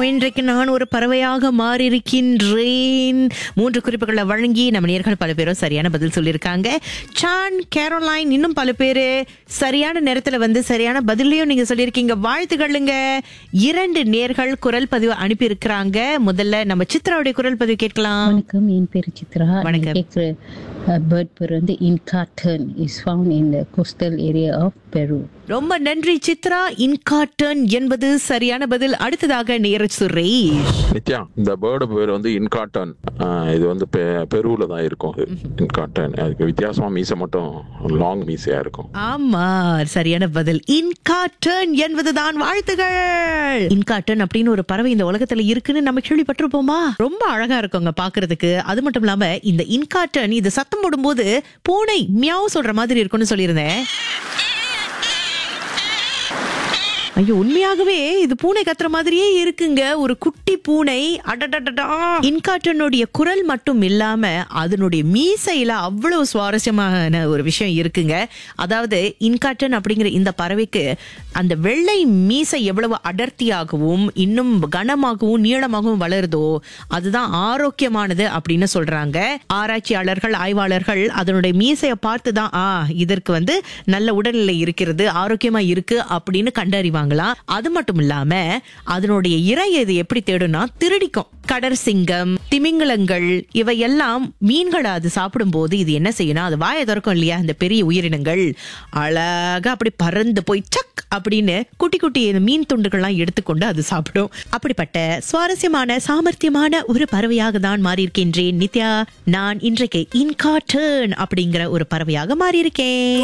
இன்றைக்கு நான் ஒரு பறவையாக மாறியிருக்கின்றேன் மூன்று குறிப்புகளை வழங்கி நம்ம நேர்கள் பல பேரும் சரியான பதில் சொல்லியிருக்காங்க சான் கேரோலைன் இன்னும் பல பேரு சரியான நேரத்துல வந்து சரியான பதிலையும் நீங்க சொல்லியிருக்கீங்க வாழ்த்துக்களுங்க இரண்டு நேர்கள் குரல் பதிவு அனுப்பி இருக்கிறாங்க முதல்ல நம்ம சித்ராவுடைய குரல் பதிவு கேட்கலாம் வணக்கம் என் பேர் சித்ரா வணக்கம். கேட்குற பேர்ட் பேர் வந்து Inca tern is found in the coastal area of Peru ரொம்ப நன்றி சித்ரா இன்காட்டன் என்பது சரியான பதில் அடுத்ததாக நேரஜ் சுரேஷ் நித்யா இந்த பேர்டு பேர் வந்து இன்காட்டன் இது வந்து பெ- பெருவுல தான் இருக்கும் இது இன்காட்டன் அதுக்கு வித்தியாசமா மீசை மட்டும் லாங் மீசையா இருக்கும் ஆமா சரியான பதில் இன்காட்டன் என்பதுதான் வாழ்த்துகள் இன்காட்டன் அப்படின்னு ஒரு பறவை இந்த உலகத்துல இருக்குன்னு நம்ம கேள்விப்பட்டிருப்போமா ரொம்ப அழகா இருக்குங்க பாக்குறதுக்கு அது மட்டும் இல்லாம இந்த இன்காட்டன் இது சத்தம் போடும்போது பூனை மியாவ் சொல்ற மாதிரி இருக்கும்னு சொல்லியிருந்தேன் ஐயோ உண்மையாகவே இது பூனை கத்துற மாதிரியே இருக்குங்க ஒரு குட்டி பூனை அடடடடா இன்காட்டனுடைய குரல் மட்டும் இல்லாம அதனுடைய மீசையில அவ்வளவு சுவாரஸ்யமான ஒரு விஷயம் இருக்குங்க அதாவது இன்காட்டன் அப்படிங்கிற இந்த பறவைக்கு அந்த வெள்ளை மீசை எவ்வளவு அடர்த்தியாகவும் இன்னும் கனமாகவும் நீளமாகவும் வளருதோ அதுதான் ஆரோக்கியமானது அப்படின்னு சொல்றாங்க ஆராய்ச்சியாளர்கள் ஆய்வாளர்கள் அதனுடைய மீசையை பார்த்து தான் ஆ இதற்கு வந்து நல்ல உடல்நிலை இருக்கிறது ஆரோக்கியமா இருக்கு அப்படின்னு கண்டறிவாங்களாம் அது மட்டும் இல்லாம அதனுடைய இறை இது எப்படி தேடும்னா திருடிக்கும் கடற் சிங்கம் திமிங்கலங்கள் இவையெல்லாம் மீன்களை அது சாப்பிடும்போது இது என்ன செய்யணும் அது வாயை திறக்கும் இல்லையா இந்த பெரிய உயிரினங்கள் அழகா அப்படி பறந்து போய் சக் அப்படின்னு குட்டி குட்டி இந்த மீன் துண்டுகள்லாம் எடுத்துக்கொண்டு அது சாப்பிடும் அப்படிப்பட்ட சுவாரஸ்யமான சாமர்த்தியமான ஒரு பறவையாக தான் மாறியிருக்கின்றேன் நித்யா நான் இன்றைக்கு இன்காட்டர்ன் அப்படிங்கிற ஒரு பறவையாக மாறியிருக்கேன்